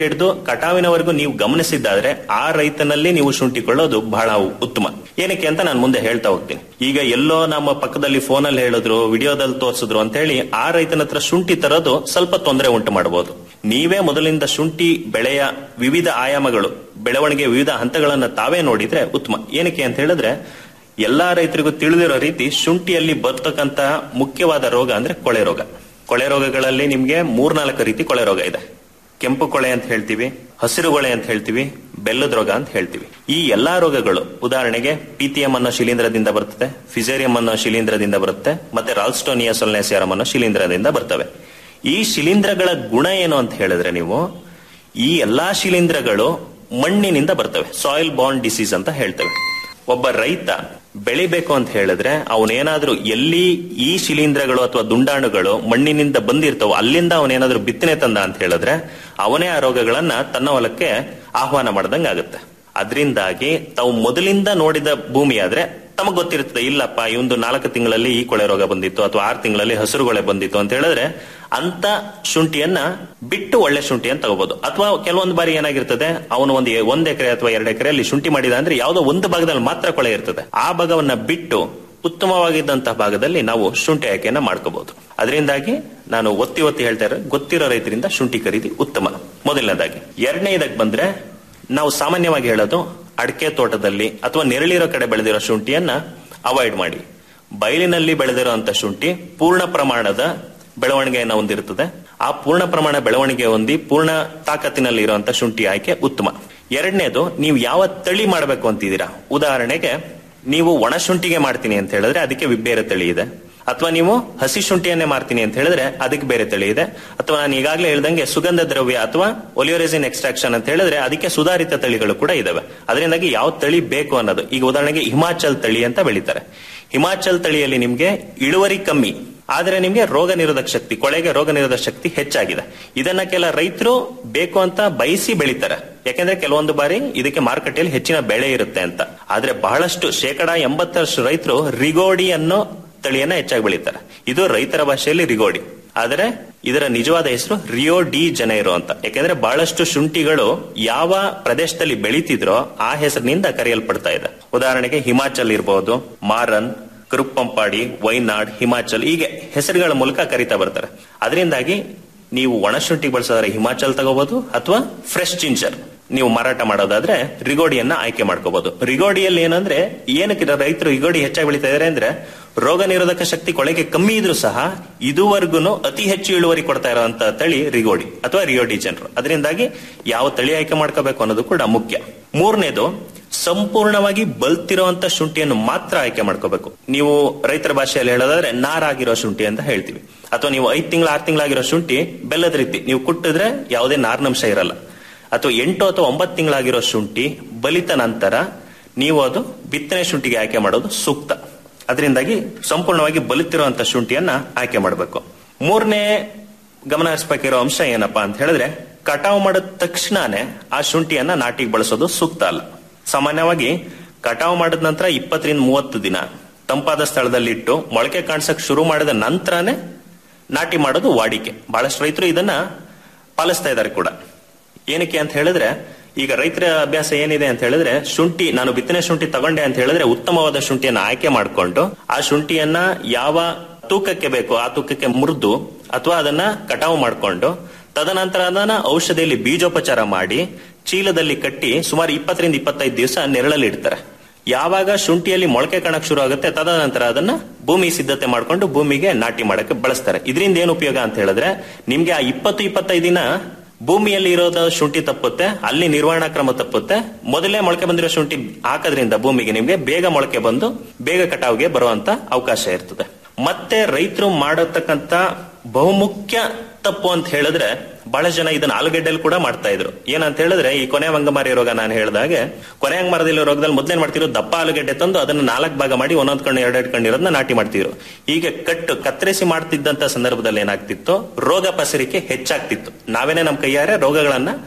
ಹಿಡಿದು ಕಟಾವಿನವರೆಗೂ ನೀವು ಗಮನಿಸಿದ್ದಾದ್ರೆ ಆ ರೈತನಲ್ಲಿ ನೀವು ಶುಂಠಿ ಕೊಳ್ಳೋದು ಬಹಳ ಉತ್ತಮ ಏನಕ್ಕೆ ಅಂತ ನಾನು ಮುಂದೆ ಹೇಳ್ತಾ ಹೋಗ್ತೀನಿ ಈಗ ಎಲ್ಲೋ ನಮ್ಮ ಪಕ್ಕದಲ್ಲಿ ಫೋನಲ್ಲಿ ಹೇಳಿದ್ರು ವಿಡಿಯೋದಲ್ಲಿ ತೋರಿಸಿದ್ರು ಅಂತ ಹೇಳಿ ಆ ರೈತನ ಹತ್ರ ಶುಂಠಿ ತರೋದು ಸ್ವಲ್ಪ ತೊಂದರೆ ಉಂಟು ಮಾಡಬಹುದು ನೀವೇ ಮೊದಲಿಂದ ಶುಂಠಿ ಬೆಳೆಯ ವಿವಿಧ ಆಯಾಮಗಳು ಬೆಳವಣಿಗೆ ವಿವಿಧ ಹಂತಗಳನ್ನ ತಾವೇ ನೋಡಿದ್ರೆ ಉತ್ತಮ ಏನಕ್ಕೆ ಅಂತ ಹೇಳಿದ್ರೆ ಎಲ್ಲಾ ರೈತರಿಗೂ ತಿಳಿದಿರೋ ರೀತಿ ಶುಂಠಿಯಲ್ಲಿ ಬರ್ತಕ್ಕಂತಹ ಮುಖ್ಯವಾದ ರೋಗ ಅಂದ್ರೆ ಕೊಳೆ ರೋಗ ಕೊಳೆ ರೋಗಗಳಲ್ಲಿ ನಿಮ್ಗೆ ಮೂರ್ನಾಲ್ಕು ರೀತಿ ಕೊಳೆ ರೋಗ ಇದೆ ಕೆಂಪು ಕೊಳೆ ಅಂತ ಹೇಳ್ತೀವಿ ಹಸಿರು ಕೊಳೆ ಅಂತ ಹೇಳ್ತೀವಿ ಬೆಲ್ಲದ ರೋಗ ಅಂತ ಹೇಳ್ತೀವಿ ಈ ಎಲ್ಲಾ ರೋಗಗಳು ಉದಾಹರಣೆಗೆ ಪಿತಿಎಂ ಅನ್ನೋ ಶಿಲೀಂಧ್ರದಿಂದ ಬರ್ತದೆ ಫಿಸೇರಿಯಂ ಅನ್ನೋ ಶಿಲೀಂಧ್ರದಿಂದ ಬರುತ್ತೆ ಮತ್ತೆ ರಾಲ್ಸ್ಟೋನಿಯಾ ಸೊಲ್ನೆಸಿಯರಂ ಅನ್ನೋ ಶಿಲೀಂಧ್ರದಿಂದ ಬರ್ತವೆ ಈ ಶಿಲೀಂಧ್ರಗಳ ಗುಣ ಏನು ಅಂತ ಹೇಳಿದ್ರೆ ನೀವು ಈ ಎಲ್ಲಾ ಶಿಲೀಂಧ್ರಗಳು ಮಣ್ಣಿನಿಂದ ಬರ್ತವೆ ಸಾಯಿಲ್ ಬಾಂಡ್ ಡಿಸೀಸ್ ಅಂತ ಹೇಳ್ತೇವೆ ಒಬ್ಬ ರೈತ ಬೆಳಿಬೇಕು ಅಂತ ಹೇಳಿದ್ರೆ ಅವನೇನಾದ್ರೂ ಎಲ್ಲಿ ಈ ಶಿಲೀಂಧ್ರಗಳು ಅಥವಾ ದುಂಡಾಣುಗಳು ಮಣ್ಣಿನಿಂದ ಬಂದಿರ್ತವೋ ಅಲ್ಲಿಂದ ಅವನೇನಾದ್ರೂ ಬಿತ್ತನೆ ತಂದ ಅಂತ ಹೇಳಿದ್ರೆ ಅವನೇ ಆ ರೋಗಗಳನ್ನ ತನ್ನ ಹೊಲಕ್ಕೆ ಆಹ್ವಾನ ಮಾಡ್ದಂಗ ಆಗುತ್ತೆ ಅದರಿಂದಾಗಿ ತಾವು ಮೊದಲಿಂದ ನೋಡಿದ ಭೂಮಿ ಆದ್ರೆ ತಮಗ್ ಗೊತ್ತಿರ್ತದೆ ಇಲ್ಲಪ್ಪ ಈ ಒಂದು ನಾಲ್ಕು ತಿಂಗಳಲ್ಲಿ ಈ ಕೊಳೆ ರೋಗ ಬಂದಿತ್ತು ಅಥವಾ ಆರು ತಿಂಗಳಲ್ಲಿ ಹಸಿರು ಕೊಳೆ ಬಂದಿತ್ತು ಅಂತ ಹೇಳಿದ್ರೆ ಅಂತ ಶುಂಠಿಯನ್ನ ಬಿಟ್ಟು ಒಳ್ಳೆ ಶುಂಠಿಯನ್ನು ತಗೋಬಹುದು ಅಥವಾ ಕೆಲವೊಂದು ಬಾರಿ ಏನಾಗಿರ್ತದೆ ಅವನು ಒಂದು ಒಂದ್ ಎಕರೆ ಅಥವಾ ಎರಡು ಎಕರೆಯಲ್ಲಿ ಶುಂಠಿ ಮಾಡಿದ ಅಂದ್ರೆ ಯಾವುದೋ ಒಂದು ಭಾಗದಲ್ಲಿ ಮಾತ್ರ ಕೊಳೆ ಇರ್ತದೆ ಆ ಭಾಗವನ್ನ ಬಿಟ್ಟು ಉತ್ತಮವಾಗಿದ್ದಂತಹ ಭಾಗದಲ್ಲಿ ನಾವು ಶುಂಠಿ ಆಯ್ಕೆಯನ್ನ ಮಾಡ್ಕೋಬಹುದು ಅದರಿಂದಾಗಿ ನಾನು ಒತ್ತಿ ಒತ್ತಿ ಹೇಳ್ತಾ ಇರೋ ಗೊತ್ತಿರೋ ರೈತರಿಂದ ಶುಂಠಿ ಖರೀದಿ ಉತ್ತಮ ಮೊದಲನೇದಾಗಿ ಎರಡನೇ ಇದಕ್ಕೆ ಬಂದ್ರೆ ನಾವು ಸಾಮಾನ್ಯವಾಗಿ ಹೇಳೋದು ಅಡಿಕೆ ತೋಟದಲ್ಲಿ ಅಥವಾ ನೆರಳಿರೋ ಕಡೆ ಬೆಳೆದಿರೋ ಶುಂಠಿಯನ್ನ ಅವಾಯ್ಡ್ ಮಾಡಿ ಬಯಲಿನಲ್ಲಿ ಬೆಳೆದಿರುವಂತ ಶುಂಠಿ ಪೂರ್ಣ ಪ್ರಮಾಣದ ಬೆಳವಣಿಗೆಯನ್ನು ಹೊಂದಿರುತ್ತದೆ ಆ ಪೂರ್ಣ ಪ್ರಮಾಣ ಬೆಳವಣಿಗೆ ಹೊಂದಿ ಪೂರ್ಣ ತಾಕತ್ತಿನಲ್ಲಿ ಇರುವಂತ ಶುಂಠಿ ಆಯ್ಕೆ ಉತ್ತಮ ಎರಡನೇದು ನೀವು ಯಾವ ತಳಿ ಮಾಡಬೇಕು ಅಂತಿದ್ದೀರಾ ಉದಾಹರಣೆಗೆ ನೀವು ಒಣ ಶುಂಠಿಗೆ ಮಾಡ್ತೀನಿ ಅಂತ ಹೇಳಿದ್ರೆ ಅದಕ್ಕೆ ಬೇರೆ ತಳಿ ಇದೆ ಅಥವಾ ನೀವು ಹಸಿ ಶುಂಠಿಯನ್ನೇ ಮಾಡ್ತೀನಿ ಅಂತ ಹೇಳಿದ್ರೆ ಅದಕ್ಕೆ ಬೇರೆ ತಳಿ ಇದೆ ಅಥವಾ ನಾನು ಈಗಾಗಲೇ ಹೇಳ್ದಂಗೆ ಸುಗಂಧ ದ್ರವ್ಯ ಅಥವಾ ಒಲಿಯೋರೆಸಿನ್ ಎಕ್ಸ್ಟ್ರಾಕ್ಷನ್ ಅಂತ ಹೇಳಿದ್ರೆ ಅದಕ್ಕೆ ಸುಧಾರಿತ ತಳಿಗಳು ಕೂಡ ಇದಾವೆ ಅದರಿಂದಾಗಿ ಯಾವ ತಳಿ ಬೇಕು ಅನ್ನೋದು ಈಗ ಉದಾಹರಣೆಗೆ ಹಿಮಾಚಲ್ ತಳಿ ಅಂತ ಬೆಳೀತಾರೆ ಹಿಮಾಚಲ್ ತಳಿಯಲ್ಲಿ ನಿಮ್ಗೆ ಇಳುವರಿ ಕಮ್ಮಿ ಆದ್ರೆ ನಿಮ್ಗೆ ರೋಗ ನಿರೋಧಕ ಶಕ್ತಿ ಕೊಳೆಗೆ ರೋಗ ನಿರೋಧಕ ಶಕ್ತಿ ಹೆಚ್ಚಾಗಿದೆ ಇದನ್ನ ಕೆಲ ರೈತರು ಬೇಕು ಅಂತ ಬಯಸಿ ಬೆಳಿತಾರೆ ಯಾಕೆಂದ್ರೆ ಕೆಲವೊಂದು ಬಾರಿ ಇದಕ್ಕೆ ಮಾರುಕಟ್ಟೆಯಲ್ಲಿ ಹೆಚ್ಚಿನ ಬೆಳೆ ಇರುತ್ತೆ ಅಂತ ಆದ್ರೆ ಬಹಳಷ್ಟು ಶೇಕಡಾ ಎಂಬತ್ತರಷ್ಟು ರೈತರು ರಿಗೋಡಿ ಅನ್ನೋ ತಳಿಯನ್ನ ಹೆಚ್ಚಾಗಿ ಬೆಳೀತಾರೆ ಇದು ರೈತರ ಭಾಷೆಯಲ್ಲಿ ರಿಗೋಡಿ ಆದರೆ ಇದರ ನಿಜವಾದ ಹೆಸರು ರಿಯೋ ಡಿ ಜನೈರೋ ಅಂತ ಯಾಕೆಂದ್ರೆ ಬಹಳಷ್ಟು ಶುಂಠಿಗಳು ಯಾವ ಪ್ರದೇಶದಲ್ಲಿ ಬೆಳೀತಿದ್ರೋ ಆ ಹೆಸರಿನಿಂದ ಕರೆಯಲ್ಪಡ್ತಾ ಇದೆ ಉದಾಹರಣೆಗೆ ಹಿಮಾಚಲ್ ಇರಬಹುದು ಮಾರನ್ ಕರುಪ್ಪಂಪಾಡಿ ವೈನಾಡ್ ಹಿಮಾಚಲ್ ಹೀಗೆ ಹೆಸರುಗಳ ಮೂಲಕ ಕರಿತಾ ಬರ್ತಾರೆ ಅದರಿಂದಾಗಿ ನೀವು ಒಣಶುಂಠಿ ಬಳಸೋದಾದ್ರೆ ಹಿಮಾಚಲ್ ತಗೋಬಹುದು ಅಥವಾ ಫ್ರೆಶ್ ಜಿಂಜರ್ ನೀವು ಮಾರಾಟ ಮಾಡೋದಾದ್ರೆ ರಿಗೋಡಿಯನ್ನ ಆಯ್ಕೆ ಮಾಡ್ಕೋಬಹುದು ರಿಗೋಡಿಯಲ್ಲಿ ಏನಂದ್ರೆ ಏನಕ್ಕೆ ರೈತರು ರಿಗೋಡಿ ಹೆಚ್ಚಾಗಿ ಬೆಳೀತಾ ಇದಾರೆ ಅಂದ್ರೆ ರೋಗ ನಿರೋಧಕ ಶಕ್ತಿ ಕೊಳೆಗೆ ಕಮ್ಮಿ ಇದ್ರೂ ಸಹ ಇದುವರೆಗೂ ಅತಿ ಹೆಚ್ಚು ಇಳುವರಿ ಕೊಡ್ತಾ ಇರುವಂತ ತಳಿ ರಿಗೋಡಿ ಅಥವಾ ರಿಯೋಡಿ ಜನರು ಅದರಿಂದಾಗಿ ಯಾವ ತಳಿ ಆಯ್ಕೆ ಮಾಡ್ಕೋಬೇಕು ಅನ್ನೋದು ಕೂಡ ಮುಖ್ಯ ಮೂರನೇದು ಸಂಪೂರ್ಣವಾಗಿ ಬಲ್ತಿರುವಂತ ಶುಂಠಿಯನ್ನು ಮಾತ್ರ ಆಯ್ಕೆ ಮಾಡ್ಕೋಬೇಕು ನೀವು ರೈತರ ಭಾಷೆಯಲ್ಲಿ ಹೇಳೋದಾದ್ರೆ ನಾರಾಗಿರೋ ಶುಂಠಿ ಅಂತ ಹೇಳ್ತೀವಿ ಅಥವಾ ನೀವು ಐದ್ ತಿಂಗಳ ಆರು ತಿಂಗಳಾಗಿರೋ ಶುಂಠಿ ಬೆಲ್ಲದ ರೀತಿ ನೀವು ಕುಟ್ಟಿದ್ರೆ ಯಾವುದೇ ನಾರಿನಂಶ ಇರಲ್ಲ ಅಥವಾ ಎಂಟು ಅಥವಾ ಒಂಬತ್ತು ತಿಂಗಳಾಗಿರೋ ಶುಂಠಿ ಬಲಿತ ನಂತರ ನೀವು ಅದು ಬಿತ್ತನೆ ಶುಂಠಿಗೆ ಆಯ್ಕೆ ಮಾಡೋದು ಸೂಕ್ತ ಅದರಿಂದಾಗಿ ಸಂಪೂರ್ಣವಾಗಿ ಬಲಿತಿರುವಂತ ಶುಂಠಿಯನ್ನ ಆಯ್ಕೆ ಮಾಡಬೇಕು ಮೂರನೇ ಗಮನ ಹರಿಸಬೇಕಿರೋ ಅಂಶ ಏನಪ್ಪಾ ಅಂತ ಹೇಳಿದ್ರೆ ಕಟಾವು ಮಾಡಿದ ತಕ್ಷಣನೇ ಆ ಶುಂಠಿಯನ್ನ ನಾಟಿಗೆ ಬಳಸೋದು ಸೂಕ್ತ ಅಲ್ಲ ಸಾಮಾನ್ಯವಾಗಿ ಕಟಾವು ಮಾಡಿದ ನಂತರ ಇಪ್ಪತ್ತರಿಂದ ಮೂವತ್ತು ದಿನ ತಂಪಾದ ಸ್ಥಳದಲ್ಲಿ ಇಟ್ಟು ಮೊಳಕೆ ಕಾಣಿಸಕ್ ಶುರು ಮಾಡಿದ ನಂತರನೇ ನಾಟಿ ಮಾಡೋದು ವಾಡಿಕೆ ಬಹಳಷ್ಟು ರೈತರು ಇದನ್ನ ಪಾಲಿಸ್ತಾ ಇದ್ದಾರೆ ಕೂಡ ಏನಕ್ಕೆ ಅಂತ ಹೇಳಿದ್ರೆ ಈಗ ರೈತರ ಅಭ್ಯಾಸ ಏನಿದೆ ಅಂತ ಹೇಳಿದ್ರೆ ಶುಂಠಿ ನಾನು ಬಿತ್ತನೆ ಶುಂಠಿ ತಗೊಂಡೆ ಅಂತ ಹೇಳಿದ್ರೆ ಉತ್ತಮವಾದ ಶುಂಠಿಯನ್ನ ಆಯ್ಕೆ ಮಾಡಿಕೊಂಡು ಆ ಶುಂಠಿಯನ್ನ ಯಾವ ತೂಕಕ್ಕೆ ಬೇಕು ಆ ತೂಕಕ್ಕೆ ಮುರಿದು ಅಥವಾ ಅದನ್ನ ಕಟಾವು ಮಾಡಿಕೊಂಡು ತದನಂತರ ಅದನ್ನ ಔಷಧಿಯಲ್ಲಿ ಬೀಜೋಪಚಾರ ಮಾಡಿ ಚೀಲದಲ್ಲಿ ಕಟ್ಟಿ ಸುಮಾರು ಇಪ್ಪತ್ತರಿಂದ ಇಪ್ಪತ್ತೈದು ದಿವಸ ನೆರಳಲ್ಲಿ ಇಡ್ತಾರೆ ಯಾವಾಗ ಶುಂಠಿಯಲ್ಲಿ ಮೊಳಕೆ ಕಾಣಕ್ ಶುರು ಆಗುತ್ತೆ ತದನಂತರ ಅದನ್ನ ಭೂಮಿ ಸಿದ್ಧತೆ ಮಾಡ್ಕೊಂಡು ಭೂಮಿಗೆ ನಾಟಿ ಮಾಡಕ್ಕೆ ಬಳಸ್ತಾರೆ ಇದರಿಂದ ಏನು ಉಪಯೋಗ ಅಂತ ಹೇಳಿದ್ರೆ ನಿಮ್ಗೆ ಆ ಇಪ್ಪತ್ತು ಇಪ್ಪತ್ತೈದು ದಿನ ಭೂಮಿಯಲ್ಲಿ ಇರೋದ ಶುಂಠಿ ತಪ್ಪುತ್ತೆ ಅಲ್ಲಿ ನಿರ್ವಹಣಾ ಕ್ರಮ ತಪ್ಪುತ್ತೆ ಮೊದಲೇ ಮೊಳಕೆ ಬಂದಿರೋ ಶುಂಠಿ ಹಾಕೋದ್ರಿಂದ ಭೂಮಿಗೆ ನಿಮ್ಗೆ ಬೇಗ ಮೊಳಕೆ ಬಂದು ಬೇಗ ಕಟಾವ್ಗೆ ಬರುವಂತ ಅವಕಾಶ ಇರ್ತದೆ ಮತ್ತೆ ರೈತರು ಮಾಡತಕ್ಕಂತ ಬಹುಮುಖ್ಯ ತಪ್ಪು ಅಂತ ಹೇಳಿದ್ರೆ ಬಹಳ ಜನ ಇದನ್ನ ಆಲೂಗೆಡ್ಡೆಲಿ ಕೂಡ ಮಾಡ್ತಾ ಇದ್ರು ಏನಂತ ಹೇಳಿದ್ರೆ ಈ ಕೊನೆ ಅಂಗಮಾರಿ ರೋಗ ನಾನು ಹೇಳಿದಾಗೆ ಕೊನೆ ಅಂಗಮರದಲ್ಲಿ ರೋಗದಲ್ಲಿ ಮೊದ್ಲೇನ್ ಮಾಡ್ತಿದ್ರು ದಪ್ಪ ಆಲೂಗೆಡ್ಡೆ ತಂದು ಅದನ್ನ ನಾಲ್ಕು ಭಾಗ ಮಾಡಿ ಒಂದೊಂದ್ ಕಣ್ಣು ಎರಡೆರಡು ಕಣ್ಣು ಇರೋದನ್ನ ನಾಟಿ ಮಾಡ್ತಿದ್ರು ಹೀಗೆ ಕಟ್ಟು ಕತ್ತರಿಸಿ ಮಾಡ್ತಿದ್ದಂತ ಸಂದರ್ಭದಲ್ಲಿ ಏನಾಗ್ತಿತ್ತು ರೋಗ ಪಸರಿಕೆ ಹೆಚ್ಚಾಗ್ತಿತ್ತು ನಾವೇನೆ ನಮ್ಮ ಕೈಯಾರೆ ರೋಗಗಳನ್ನ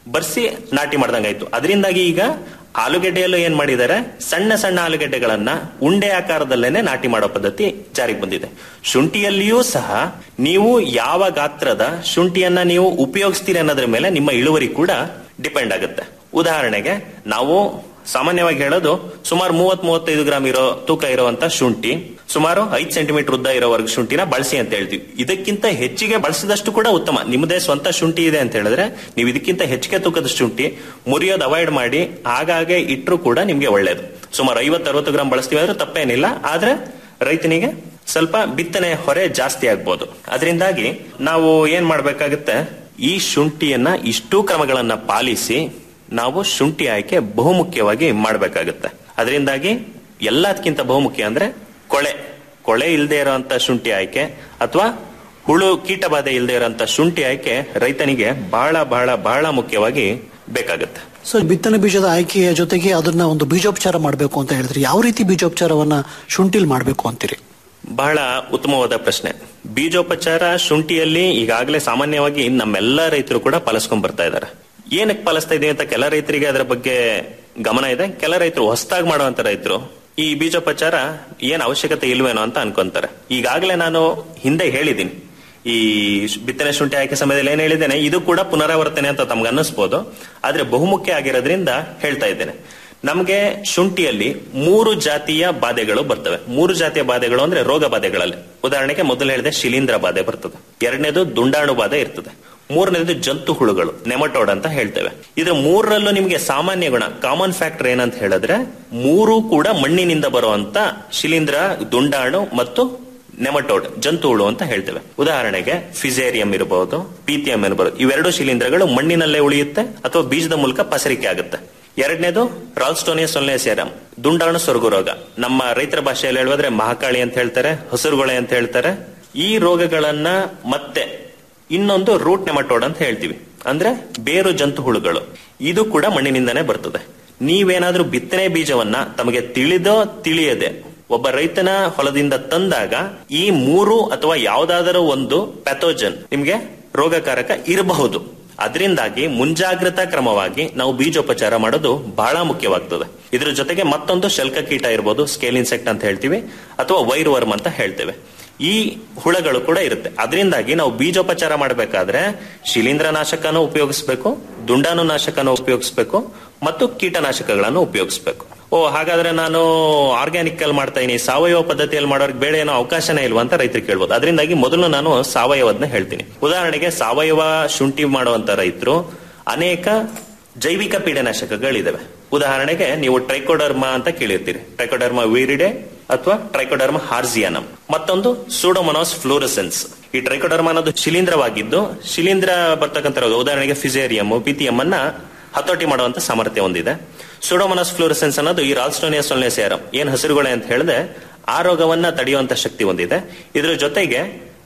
ಬರ್ಸಿ ನಾಟಿ ಮಾಡ್ದಂಗಾಯ್ತು ಅದರಿಂದಾಗಿ ಈಗ ಆಲೂಗೆಡ್ಡೆಯಲ್ಲೂ ಏನ್ ಮಾಡಿದ್ದಾರೆ ಸಣ್ಣ ಸಣ್ಣ ಆಲೂಗೆಡ್ಡೆಗಳನ್ನ ಉಂಡೆ ಆಕಾರದಲ್ಲೇನೆ ನಾಟಿ ಮಾಡೋ ಪದ್ಧತಿ ಜಾರಿಗೆ ಬಂದಿದೆ ಶುಂಠಿಯಲ್ಲಿಯೂ ಸಹ ನೀವು ಯಾವ ಗಾತ್ರದ ಶುಂಠಿಯನ್ನ ನೀವು ಉಪಯೋಗಿಸ್ತೀರಿ ಅನ್ನೋದ್ರ ಮೇಲೆ ನಿಮ್ಮ ಇಳುವರಿ ಕೂಡ ಡಿಪೆಂಡ್ ಆಗುತ್ತೆ ಉದಾಹರಣೆಗೆ ನಾವು ಸಾಮಾನ್ಯವಾಗಿ ಹೇಳೋದು ಸುಮಾರು ಮೂವತ್ ಮೂವತ್ತೈದು ಗ್ರಾಮ್ ಇರೋ ತೂಕ ಇರುವಂತ ಶುಂಠಿ ಸುಮಾರು ಐದು ಸೆಂಟಿಮೀಟರ್ ಉದ್ದ ಇರೋವರೆಗೆ ಶುಂಠಿನ ಬಳಸಿ ಅಂತ ಹೇಳ್ತೀವಿ ಇದಕ್ಕಿಂತ ಹೆಚ್ಚಿಗೆ ಬಳಸಿದಷ್ಟು ಕೂಡ ಉತ್ತಮ ನಿಮ್ಮದೇ ಸ್ವಂತ ಶುಂಠಿ ಇದೆ ಅಂತ ಹೇಳಿದ್ರೆ ನೀವು ಇದಕ್ಕಿಂತ ಹೆಚ್ಚಿಗೆ ತೂಕದ ಶುಂಠಿ ಮುರಿಯೋದು ಅವಾಯ್ಡ್ ಮಾಡಿ ಆಗಾಗೆ ಇಟ್ಟರು ಕೂಡ ನಿಮ್ಗೆ ಒಳ್ಳೇದು ಸುಮಾರು ಐವತ್ತು ಅರವತ್ತು ಗ್ರಾಮ್ ಬಳಸ್ತೀವಿ ಅಂದ್ರೆ ತಪ್ಪೇನಿಲ್ಲ ಆದ್ರೆ ರೈತನಿಗೆ ಸ್ವಲ್ಪ ಬಿತ್ತನೆ ಹೊರೆ ಜಾಸ್ತಿ ಆಗ್ಬೋದು ಅದರಿಂದಾಗಿ ನಾವು ಏನ್ ಮಾಡ್ಬೇಕಾಗುತ್ತೆ ಈ ಶುಂಠಿಯನ್ನ ಇಷ್ಟೂ ಕ್ರಮಗಳನ್ನ ಪಾಲಿಸಿ ನಾವು ಶುಂಠಿ ಆಯ್ಕೆ ಬಹುಮುಖ್ಯವಾಗಿ ಮಾಡಬೇಕಾಗುತ್ತೆ ಅದರಿಂದಾಗಿ ಎಲ್ಲದಕ್ಕಿಂತ ಬಹುಮುಖ್ಯ ಅಂದ್ರೆ ಕೊಳೆ ಕೊಳೆ ಇಲ್ಲದೆ ಇರೋಂತ ಶುಂಠಿ ಆಯ್ಕೆ ಅಥವಾ ಹುಳು ಕೀಟ ಬಾಧೆ ಇಲ್ಲದೆ ಇರೋಂತ ಶುಂಠಿ ಆಯ್ಕೆ ರೈತನಿಗೆ ಬಹಳ ಬಹಳ ಬಹಳ ಮುಖ್ಯವಾಗಿ ಬೇಕಾಗುತ್ತೆ ಸೊ ಬಿತ್ತನೆ ಬೀಜದ ಆಯ್ಕೆಯ ಜೊತೆಗೆ ಅದನ್ನ ಒಂದು ಬೀಜೋಪಚಾರ ಮಾಡಬೇಕು ಅಂತ ಹೇಳಿದ್ರೆ ಯಾವ ರೀತಿ ಬೀಜೋಪಚಾರವನ್ನ ಶುಂಠಿಲ್ ಮಾಡಬೇಕು ಅಂತೀರಿ ಬಹಳ ಉತ್ತಮವಾದ ಪ್ರಶ್ನೆ ಬೀಜೋಪಚಾರ ಶುಂಠಿಯಲ್ಲಿ ಈಗಾಗಲೇ ಸಾಮಾನ್ಯವಾಗಿ ನಮ್ಮೆಲ್ಲ ರೈತರು ಕೂಡ ಪಾಲಿಸ್ಕೊಂಡ್ ಬರ್ತಾ ಇದ್ದಾರೆ ಏನಕ್ಕೆ ಪಾಲಿಸ್ತಾ ಇದೀವಿ ಅಂತ ಕೆಲ ರೈತರಿಗೆ ಅದರ ಬಗ್ಗೆ ಗಮನ ಇದೆ ಕೆಲ ರೈತರು ಹೊಸದಾಗಿ ಮಾಡುವಂತ ರೈತರು ಈ ಬೀಜೋಪಚಾರ ಏನ್ ಅವಶ್ಯಕತೆ ಇಲ್ವೇನೋ ಅಂತ ಅನ್ಕೊಂತಾರೆ ಈಗಾಗಲೇ ನಾನು ಹಿಂದೆ ಹೇಳಿದ್ದೀನಿ ಈ ಬಿತ್ತನೆ ಶುಂಠಿ ಆಯ್ಕೆ ಸಮಯದಲ್ಲಿ ಏನ್ ಹೇಳಿದ್ದೇನೆ ಇದು ಕೂಡ ಪುನರಾವರ್ತನೆ ಅಂತ ತಮ್ಗೆ ಅನ್ನಿಸ್ಬೋದು ಆದ್ರೆ ಬಹುಮುಖ್ಯ ಆಗಿರೋದ್ರಿಂದ ಹೇಳ್ತಾ ಇದ್ದೇನೆ ನಮಗೆ ಶುಂಠಿಯಲ್ಲಿ ಮೂರು ಜಾತಿಯ ಬಾಧೆಗಳು ಬರ್ತವೆ ಮೂರು ಜಾತಿಯ ಬಾಧೆಗಳು ಅಂದ್ರೆ ರೋಗ ಬಾಧೆಗಳಲ್ಲಿ ಉದಾಹರಣೆಗೆ ಮೊದಲು ಹೇಳಿದೆ ಶಿಲೀಂಧ್ರ ಬಾಧೆ ಬರ್ತದೆ ಎರಡನೇದು ದುಂಡಾಣು ಬಾಧೆ ಇರ್ತದೆ ಮೂರನೇದು ಜಂತು ಹುಳುಗಳು ನೆಮಟೋಡ್ ಅಂತ ಹೇಳ್ತೇವೆ ಇದ್ರ ಮೂರರಲ್ಲೂ ನಿಮಗೆ ಸಾಮಾನ್ಯ ಗುಣ ಕಾಮನ್ ಫ್ಯಾಕ್ಟರ್ ಏನಂತ ಹೇಳಿದ್ರೆ ಮೂರು ಕೂಡ ಮಣ್ಣಿನಿಂದ ಬರುವಂತ ಶಿಲೀಂಧ್ರ ದುಂಡಾಣು ಮತ್ತು ನೆಮಟೋಡ್ ಜಂತು ಹುಳು ಅಂತ ಹೇಳ್ತೇವೆ ಉದಾಹರಣೆಗೆ ಫಿಸೇರಿಯಂ ಇರಬಹುದು ಪಿಥಿಯಂ ಇರಬಹುದು ಇವೆರಡು ಶಿಲೀಂಧ್ರಗಳು ಮಣ್ಣಿನಲ್ಲೇ ಉಳಿಯುತ್ತೆ ಅಥವಾ ಬೀಜದ ಮೂಲಕ ಪಸರಿಕೆ ಆಗುತ್ತೆ ಎರಡನೇದು ರಾಲ್ಸ್ಟೋನಿಯಾ ಸೊಲ್ನೇಸಿಯರಂ ದುಂಡಾಣು ಸೊರಗು ರೋಗ ನಮ್ಮ ರೈತರ ಭಾಷೆಯಲ್ಲಿ ಹೇಳುವುದ್ರೆ ಮಹಾಕಾಳಿ ಅಂತ ಹೇಳ್ತಾರೆ ಹಸುರುಗೊಳೆ ಅಂತ ಹೇಳ್ತಾರೆ ಈ ರೋಗಗಳನ್ನ ಮತ್ತೆ ಇನ್ನೊಂದು ರೂಟ್ ನೆಮಟೋಡ್ ಅಂತ ಹೇಳ್ತೀವಿ ಅಂದ್ರೆ ಬೇರು ಜಂತು ಹುಳುಗಳು ಇದು ಕೂಡ ಮಣ್ಣಿನಿಂದನೇ ಬರ್ತದೆ ನೀವೇನಾದ್ರೂ ಬಿತ್ತನೆ ಬೀಜವನ್ನ ತಮಗೆ ತಿಳಿದೋ ತಿಳಿಯದೆ ಒಬ್ಬ ರೈತನ ಹೊಲದಿಂದ ತಂದಾಗ ಈ ಮೂರು ಅಥವಾ ಯಾವ್ದಾದರೂ ಒಂದು ಪ್ಯಾಥೋಜನ್ ನಿಮ್ಗೆ ರೋಗಕಾರಕ ಇರಬಹುದು ಅದರಿಂದಾಗಿ ಮುಂಜಾಗ್ರತಾ ಕ್ರಮವಾಗಿ ನಾವು ಬೀಜೋಪಚಾರ ಮಾಡೋದು ಬಹಳ ಮುಖ್ಯವಾಗ್ತದೆ ಇದ್ರ ಜೊತೆಗೆ ಮತ್ತೊಂದು ಶಲ್ಕ ಕೀಟ ಇರ್ಬೋದು ಸ್ಕೇಲ್ ಇನ್ಸೆಕ್ಟ್ ಅಂತ ಹೇಳ್ತೀವಿ ಅಥವಾ ವೈರ್ ವರ್ಮ್ ಅಂತ ಹೇಳ್ತೇವೆ ಈ ಹುಳಗಳು ಕೂಡ ಇರುತ್ತೆ ಅದರಿಂದಾಗಿ ನಾವು ಬೀಜೋಪಚಾರ ಮಾಡಬೇಕಾದ್ರೆ ಶಿಲೀಂಧ್ರ ನಾಶಕನೂ ಉಪಯೋಗಿಸ್ಬೇಕು ದುಂಡಾಣು ನಾಶಕನೂ ಉಪಯೋಗಿಸ್ಬೇಕು ಮತ್ತು ಕೀಟನಾಶಕಗಳನ್ನು ಉಪಯೋಗಿಸ್ಬೇಕು ಓ ಹಾಗಾದ್ರೆ ನಾನು ಆರ್ಗ್ಯಾನಿಕ್ ಅಲ್ಲಿ ಮಾಡ್ತಾ ಇದೀನಿ ಸಾವಯವ ಪದ್ಧತಿಯಲ್ಲಿ ಮಾಡೋರ್ಗೆ ಬೇಡ ಏನೋ ಅವಕಾಶನೇ ಇಲ್ವಾ ಅಂತ ರೈತರು ಕೇಳ್ಬೋದು ಅದರಿಂದಾಗಿ ಮೊದಲು ನಾನು ಸಾವಯವದನ್ನ ಹೇಳ್ತೀನಿ ಉದಾಹರಣೆಗೆ ಸಾವಯವ ಶುಂಠಿ ಮಾಡುವಂತ ರೈತರು ಅನೇಕ ಜೈವಿಕ ಪೀಡನಾಶಕಗಳಿದಾವೆ ಉದಾಹರಣೆಗೆ ನೀವು ಟ್ರೈಕೋಡರ್ಮಾ ಅಂತ ಕೇಳಿರ್ತೀರಿ ಟ್ರೈಕೋಡರ್ಮಾ ವೀರಿಡೆ ಅಥವಾ ಟ್ರೈಕೋಡರ್ಮಾ ಹಾರ್ಸಿಯಾನಮ್ ಮತ್ತೊಂದು ಸೂಡೋಮೊನಾಸ್ ಫ್ಲೋರಸೆನ್ಸ್ ಈ ಟ್ರೈಕೋಡರ್ಮಾ ಅನ್ನೋದು ಶಿಲೀಂಧ್ರವಾಗಿದ್ದು ಶಿಲೀಂಧ್ರ ಬರ್ತಕ್ಕಂಥ ರೋಗ ಉದಾಹರಣೆಗೆ ಫಿಸೇರಿಯಂ ಪಿತಿಯಂ ಅನ್ನ ಹತೋಟಿ ಮಾಡುವಂತ ಸಾಮರ್ಥ್ಯ ಹೊಂದಿದೆ ಸುಡೋಮನಸ್ ಫ್ಲೋರಸೆನ್ಸ್ ಅನ್ನೋದು ಈ ರಾಲ್ಸ್ಟೋನಿಯಾ ಸೊಲ್ನೇಸಿಯರಂ ಏನ್ ಹಸಿರುಗೊಳೆ ಅಂತ ಹೇಳಿದ್ರೆ ಆ ರೋಗವನ್ನ ತಡೆಯುವಂತ ಶಕ್ತಿ ಹೊಂದಿದೆ ಇದ್ರ ಜೊತೆಗೆ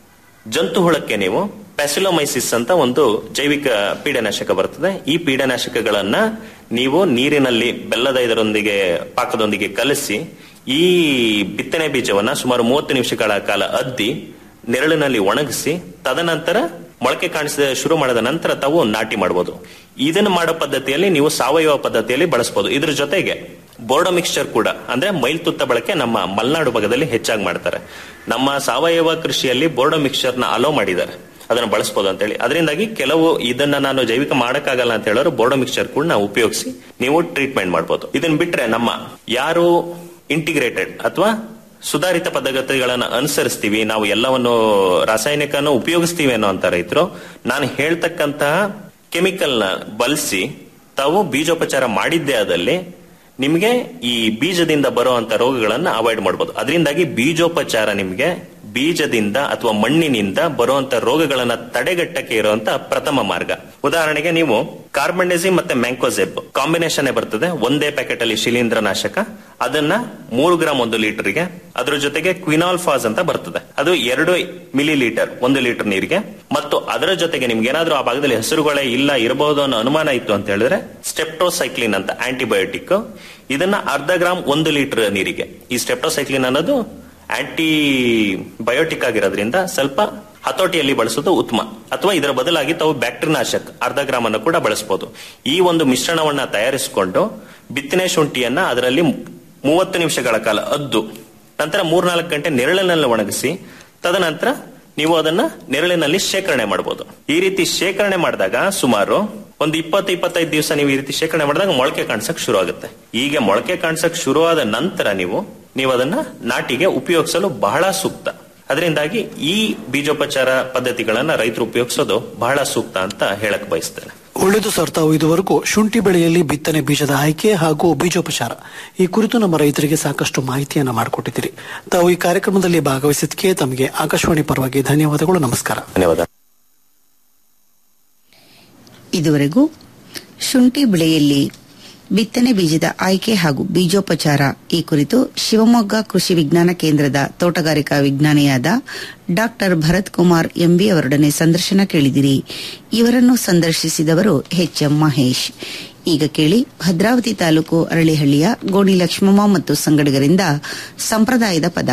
ಜಂತು ಹುಳಕ್ಕೆ ನೀವು ಪ್ಯಾಸಿಲೋಮೈಸಿಸ್ ಅಂತ ಒಂದು ಜೈವಿಕ ಪೀಡನಾಶಕ ಬರ್ತದೆ ಈ ಪೀಡನಾಶಕಗಳನ್ನ ನೀವು ನೀರಿನಲ್ಲಿ ಬೆಲ್ಲದ ಇದರೊಂದಿಗೆ ಪಾಕದೊಂದಿಗೆ ಕಲಸಿ ಈ ಬಿತ್ತನೆ ಬೀಜವನ್ನ ಸುಮಾರು ಮೂವತ್ತು ನಿಮಿಷಗಳ ಕಾಲ ಅದ್ದಿ ನೆರಳಿನಲ್ಲಿ ಒಣಗಿಸಿ ತದನಂತರ ಮೊಳಕೆ ಕಾಣಿಸಿದ ಶುರು ಮಾಡಿದ ನಂತರ ತಾವು ನಾಟಿ ಮಾಡಬಹುದು ಇದನ್ನು ಮಾಡೋ ಪದ್ಧತಿಯಲ್ಲಿ ನೀವು ಸಾವಯವ ಪದ್ಧತಿಯಲ್ಲಿ ಬಳಸಬಹುದು ಇದ್ರ ಜೊತೆಗೆ ಬೋರ್ಡೋ ಮಿಕ್ಸ್ಚರ್ ಕೂಡ ಅಂದ್ರೆ ಮೈಲ್ತುತ್ತ ಬಳಕೆ ನಮ್ಮ ಮಲೆನಾಡು ಭಾಗದಲ್ಲಿ ಹೆಚ್ಚಾಗಿ ಮಾಡ್ತಾರೆ ನಮ್ಮ ಸಾವಯವ ಕೃಷಿಯಲ್ಲಿ ಬೋರ್ಡೋ ಮಿಕ್ಸ್ಚರ್ ನ ಅಲೋ ಮಾಡಿದ್ದಾರೆ ಅದನ್ನ ಬಳಸಬಹುದು ಅಂತ ಹೇಳಿ ಅದರಿಂದಾಗಿ ಕೆಲವು ಇದನ್ನ ನಾನು ಜೈವಿಕ ಮಾಡಕ್ಕಾಗಲ್ಲ ಅಂತ ಹೇಳೋರು ಬೋರ್ಡೋ ಮಿಕ್ಸ್ಚರ್ ಕೂಡ ನಾವು ಉಪಯೋಗಿಸಿ ನೀವು ಟ್ರೀಟ್ಮೆಂಟ್ ಮಾಡಬಹುದು ಇದನ್ನ ಬಿಟ್ರೆ ನಮ್ಮ ಯಾರು ಇಂಟಿಗ್ರೇಟೆಡ್ ಅಥವಾ ಸುಧಾರಿತ ಪದ್ಧತಿಗಳನ್ನ ಅನುಸರಿಸ್ತೀವಿ ನಾವು ಎಲ್ಲವನ್ನು ರಾಸಾಯನಿಕನ ಉಪಯೋಗಿಸ್ತೀವಿ ಅನ್ನೋ ಅಂತ ರೈತರು ನಾನು ಹೇಳ್ತಕ್ಕಂತಹ ಕೆಮಿಕಲ್ ನ ಬಳಸಿ ತಾವು ಬೀಜೋಪಚಾರ ಮಾಡಿದ್ದೇ ಆದಲ್ಲಿ ನಿಮಗೆ ಈ ಬೀಜದಿಂದ ಬರುವಂತ ರೋಗಗಳನ್ನ ಅವಾಯ್ಡ್ ಮಾಡಬಹುದು ಅದರಿಂದಾಗಿ ಬೀಜೋಪಚಾರ ನಿಮಗೆ ಬೀಜದಿಂದ ಅಥವಾ ಮಣ್ಣಿನಿಂದ ಬರುವಂತ ರೋಗಗಳನ್ನ ತಡೆಗಟ್ಟಕ್ಕೆ ಇರುವಂತ ಪ್ರಥಮ ಮಾರ್ಗ ಉದಾಹರಣೆಗೆ ನೀವು ಕಾರ್ಬನ್ಡೆಸಿಮ್ ಮತ್ತೆ ಮ್ಯಾಂಕೋಸೆಬ್ ಕಾಂಬಿನೇಷನ್ ಬರ್ತದೆ ಒಂದೇ ಪ್ಯಾಕೆಟ್ ಅಲ್ಲಿ ಶಿಲೀಂಧ್ರ ನಾಶಕ ಅದನ್ನ ಮೂರು ಗ್ರಾಮ್ ಒಂದು ಲೀಟರ್ಗೆ ಅದ್ರ ಜೊತೆಗೆ ಕ್ವಿನಾಲ್ ಫಾಸ್ ಅಂತ ಬರ್ತದೆ ಅದು ಎರಡು ಮಿಲಿ ಲೀಟರ್ ಒಂದು ಲೀಟರ್ ನೀರಿಗೆ ಮತ್ತು ಅದರ ಜೊತೆಗೆ ನಿಮ್ಗೆ ಏನಾದ್ರೂ ಆ ಭಾಗದಲ್ಲಿ ಹಸಿರುಗೊಳೆ ಇಲ್ಲ ಇರಬಹುದು ಅನ್ನೋ ಅನುಮಾನ ಇತ್ತು ಅಂತ ಹೇಳಿದ್ರೆ ಸ್ಟೆಪ್ಟೋಸೈಕ್ಲಿನ್ ಅಂತ ಆಂಟಿಬಯೋಟಿಕ್ ಇದನ್ನ ಅರ್ಧ ಗ್ರಾಮ್ ಒಂದು ಲೀಟರ್ ನೀರಿಗೆ ಈ ಸ್ಟೆಪ್ಟೋಸೈಕ್ಲಿನ್ ಅನ್ನೋದು ಆಂಟಿ ಬಯೋಟಿಕ್ ಆಗಿರೋದ್ರಿಂದ ಸ್ವಲ್ಪ ಹತೋಟಿಯಲ್ಲಿ ಬಳಸೋದು ಉತ್ತಮ ಅಥವಾ ಇದರ ಬದಲಾಗಿ ತಾವು ಬ್ಯಾಕ್ಟೀರಿಯಾನಾಶಕ್ ಅರ್ಧ ಗ್ರಾಮ್ ಅನ್ನು ಕೂಡ ಬಳಸಬಹುದು ಈ ಒಂದು ಮಿಶ್ರಣವನ್ನ ತಯಾರಿಸಿಕೊಂಡು ಬಿತ್ತನೆ ಶುಂಠಿಯನ್ನ ಅದರಲ್ಲಿ ಮೂವತ್ತು ನಿಮಿಷಗಳ ಕಾಲ ಅದ್ದು ನಂತರ ಮೂರ್ನಾಲ್ಕು ಗಂಟೆ ನೆರಳಿನಲ್ಲಿ ಒಣಗಿಸಿ ತದನಂತರ ನೀವು ಅದನ್ನ ನೆರಳಿನಲ್ಲಿ ಶೇಖರಣೆ ಮಾಡಬಹುದು ಈ ರೀತಿ ಶೇಖರಣೆ ಮಾಡಿದಾಗ ಸುಮಾರು ಒಂದು ಇಪ್ಪತ್ತು ಇಪ್ಪತ್ತೈದು ದಿವಸ ನೀವು ಈ ರೀತಿ ಶೇಖರಣೆ ಮಾಡಿದಾಗ ಮೊಳಕೆ ಕಾಣಿಸಕ್ ಶುರು ಆಗುತ್ತೆ ಈಗ ಮೊಳಕೆ ಕಾಣಿಸಕ್ ಶುರುವಾದ ನಂತರ ನೀವು ನೀವು ಅದನ್ನ ನಾಟಿಗೆ ಉಪಯೋಗಿಸಲು ಬಹಳ ಸೂಕ್ತ ಅದರಿಂದಾಗಿ ಈ ಬೀಜೋಪಚಾರ ಪದ್ಧತಿಗಳನ್ನ ರೈತರು ಉಪಯೋಗಿಸೋದು ಬಹಳ ಸೂಕ್ತ ಅಂತ ಹೇಳಕ್ ಬಯಸ್ತೇನೆ ಒಳ್ಳೆಯದು ಸರ್ ತಾವು ಇದುವರೆಗೂ ಶುಂಠಿ ಬೆಳೆಯಲ್ಲಿ ಬಿತ್ತನೆ ಬೀಜದ ಆಯ್ಕೆ ಹಾಗೂ ಬೀಜೋಪಚಾರ ಈ ಕುರಿತು ನಮ್ಮ ರೈತರಿಗೆ ಸಾಕಷ್ಟು ಮಾಹಿತಿಯನ್ನ ಮಾಡಿಕೊಟ್ಟಿದ್ದೀರಿ ತಾವು ಈ ಕಾರ್ಯಕ್ರಮದಲ್ಲಿ ಭಾಗವಹಿಸಿದ್ದಕ್ಕೆ ತಮಗೆ ಆಕಾಶವಾಣಿ ಪರವಾಗಿ ಧನ್ಯವಾದಗಳು ನಮಸ್ಕಾರ ಧನ್ಯವಾದ ಇದುವರೆಗೂ ಶುಂಠಿ ಬೆಳೆಯಲ್ಲಿ ಬಿತ್ತನೆ ಬೀಜದ ಆಯ್ಕೆ ಹಾಗೂ ಬೀಜೋಪಚಾರ ಈ ಕುರಿತು ಶಿವಮೊಗ್ಗ ಕೃಷಿ ವಿಜ್ಞಾನ ಕೇಂದ್ರದ ತೋಟಗಾರಿಕಾ ವಿಜ್ಞಾನಿಯಾದ ಡಾಕ್ಟರ್ ಭರತ್ ಕುಮಾರ್ ಎಂಬಿ ಅವರೊಡನೆ ಸಂದರ್ಶನ ಕೇಳಿದಿರಿ ಇವರನ್ನು ಸಂದರ್ಶಿಸಿದವರು ಎಚ್ ಎಂ ಮಹೇಶ್ ಈಗ ಕೇಳಿ ಭದ್ರಾವತಿ ತಾಲೂಕು ಅರಳಿಹಳ್ಳಿಯ ಗೋಣಿ ಲಕ್ಷ್ಮಮ್ಮ ಮತ್ತು ಸಂಗಡಿಗರಿಂದ ಸಂಪ್ರದಾಯದ ಪದ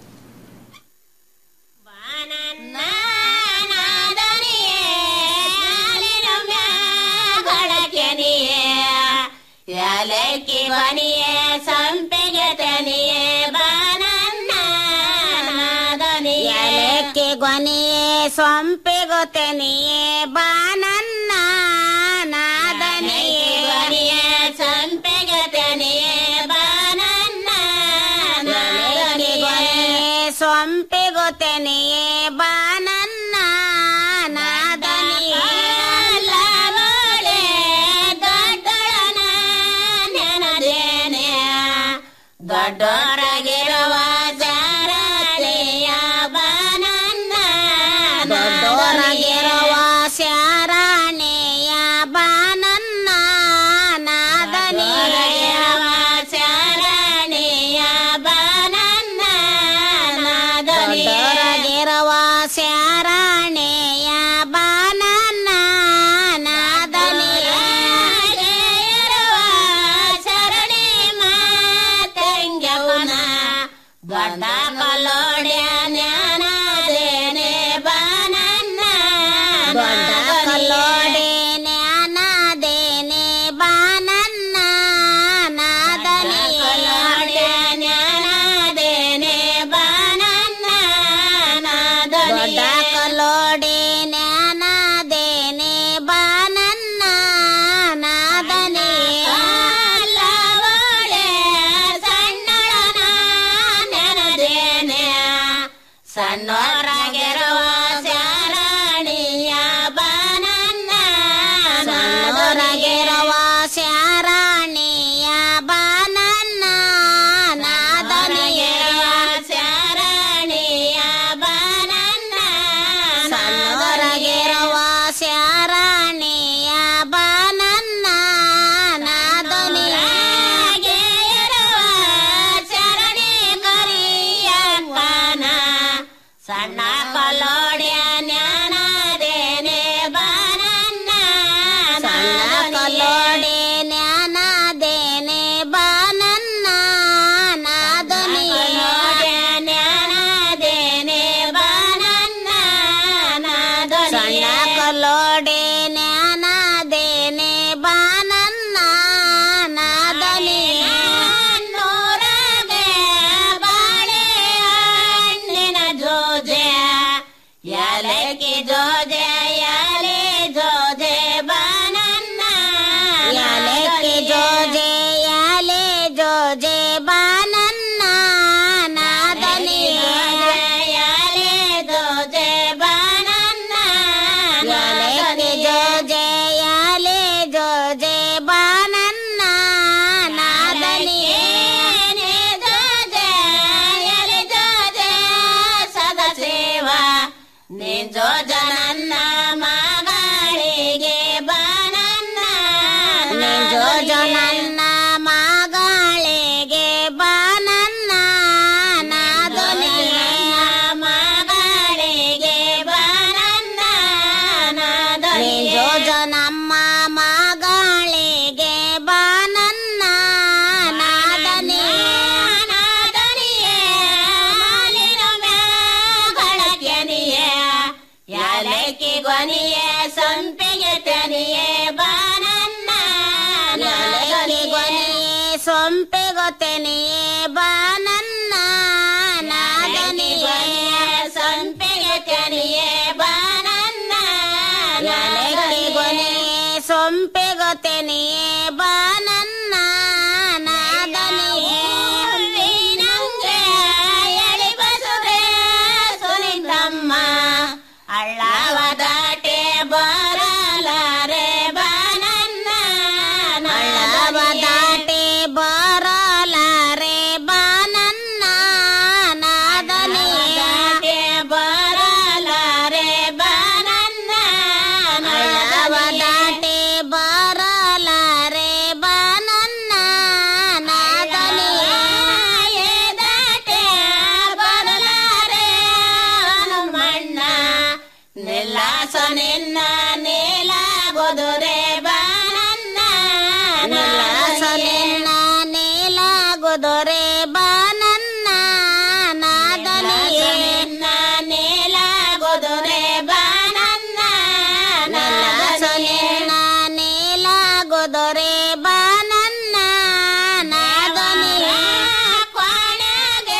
ಯಾಲಕ್ಕಿ ಬನಿಯೇ ಸಂಪಿಗೆ ತನಿಯೇ ಬಾನನ್ನ ಯಾಲಕ್ಕಿ ಗೊನಿಯೇ ಸೊಂಪಿಗು ತೆನಿಯೇ ಬಾನನ್ನ ನಾದನಿಯೇ ಗೊನಿಯೇ ಸಂಪಿಗೆ ತೆನಿಯೇ ಬಾನನ್ನ ಸೊಂಪಿಗು ತೆನಿಯೇ ಬಾನನ್ನ ನಾದನಿಯೇ ಲಾಗೋಳೆ ದೊಡ್ಡಳನ ನೆನದೇನೆ ದೊಡ್ಡೋರಾಗಿರುವ ಜಾರತೆಯ ಬಾನನ್ನ ದೊಡ್ಡೋರಾಗಿರುವ ಶಾರಾಣೆಯ ಬಾನನ್ನ ನಾದನಿರುವ ಶಾರಾಣೆಯ ಬಾನನ್ನ ದೊಡ್ಡೋರಾಗಿರುವ ಶಾರಾಣೆಯ ಬಾನನ್ನ ನಾದನಿಯ ಶರಣೆ ಮಾತಂಗವನ ದೊಡ್ಡ ಕಲ್ಲೋಡ್ಯ ಜ್ಞಾನದೇನೆ ಬಾನನ್ನ ದೊಡ್ಡ ಕಲ್ಲೋಡೆ ಜ್ಞಾನದೇನೆ ಬಾನನ್ನ ನಾದನಿಯ ಜ್ಞಾನದೇನೆ ಬಾನನ್ನ ದೊಡ್ಡ ಕಲ್ಲೋಡೆ ಜ್ಞಾನದೇನೆ ಬಾನನ್ನ ನಾದನಿಯ ಸಣ್ಣಳನ ನೆನದೇನೆ ಸಣ್ಣೋರಾಗಿರುವ ಶಾರಾಣಿಯ ಬಾನನ್ನ ಸಣ್ಣೋರಾಗಿರುವ ಶಾರಾಣಿಯ ಬಾನನ್ನ ನಾದನಿಗಿರುವ ಶಾರಾಣಿಯ ಬಾನನ್ನ ಸಣ್ಣೋರಾಗಿರುವ ಶಾರಾಣಿಯ ಬಾನನ್ನ ನಾದನಿಗೆ ಇರುವ ಶರಣೆ ಕರಿಯಪ್ಪನ ಸಣ್ಣ ಕಲ್ಲೋಡ್ಯ ಜ್ಞಾನದೇನೆ ಬಾನನ್ನ ಸಣ್ಣ ಕಲ್ಲೋಡೆ ಜ್ಞಾನದೇನೆ ಬಾನನ್ನ ನಾದನಿಯ ಜ್ಞಾನದೇನೆ ಬಾನನ್ನ ಸಣ್ಣ ಕಲ್ಲೋಡೆ ಜ್ಞಾನದೇನೆ ಬಾನನ್ನ ನಾದನಿಯ ನೂರಗೆ ಬಾಳೆ ಹಣ್ಣಿನ ಜೋಜೆ ಯಾಲಕ್ಕಿ ಜೋಜೆ ಯಾಲೆ ಜೋಜೆ ಬಾನನ್ನ ಯಾಲಕ್ಕಿ ಜೋಜೆ ಯಾಲೆ ಜೋಜೆ ಬಾನನ್ನ ನಾದನಿಯ ಯಾಲೆ ಜೋಜೆ ಬಾನನ್ನ ಯಾಲಕ್ಕಿ ಜೋಜೆ ಯಾಲೆ ಜೋಜೆ ಬಾನನ್ನ ನಾದನಿಯ ಜೋಜೆ ಯಾಲೆ ಜೋಜೆ ಸದಾ ಸೇವಾ ನಿಜೋ ಜನನ್ನ ಮಗಳಿಗೆ ಬಾನನ್ನ ನಿಜೋ ಜನನ್ನ ಮಗಳಿಗೆ ಬಾನನ್ನ ನಾದನಿಯ ಮಗಳಿಗೆ ಬಾನನ್ನ ನಿಜೋ ಜನಮ್ಮ ಮಗಳಿಗೆ ಬಾನನ್ನ ನಾದನಿಯ ನಾದನಿಯ ಹಾಲಿನ ಮ್ಯಾಗಳಕ್ಯನಿಯ ಸೊಂಪೆಗೊತೆನೆಯೇ ಬಾನನ್ನ ನಾದನಿಯೇ ಸೊಂಪೆಗೊತೆನೆಯೇ ಬಾನನ್ನ ಗೊನೆಯೇ ಸೊಂಪೆಗೊತೆನೆಯೇ ಬಾನನ್ನ ನಾದನಿಯೇ ನಂಗೆ ಎಳಿ ಬಸುರೆ ಸುನಿತಮ್ಮ ಅಳ್ಳವ ದಾಟೆ ಬರಲಾರೆ ಬಾನನ್ನ ಅಳ್ಳವ ದಾಟೆ ಬರಲಾರೆ ಬಾನನ್ನ ನಾದನಿಯೇ ಬರಲಾರೆ ಬಾನನ್ನ ಅಳ್ಳವ ದಾಟೆ ಬರಲಾರೆ ಬಾನನ್ನ ನಾದನಿಯೇ ದಾಟೆ ಬರಲಾರೆ ಹನುಮಣ್ಣ ನಿಲ್ಲಾಸ ನಿನ್ನ ನೀಲಾಗೋದುರೆ ಬಾನನ್ನ ನಿಲ್ಲಾಸ ನಿನ್ನ ನೀಲಾಗೋದುರೆ ಬಾನನ್ನ ನಾದನಿಯೇ ನೀಲಾಗೋದುರೆ ಬಾನನ್ನ ನಿಲ್ಲಾಸ ನಿನ್ನ ನೀಲಾಗೋದುರೆ ಬಾನನ್ನ ನಾದನಿಯೇ ಕೊನೆಗೆ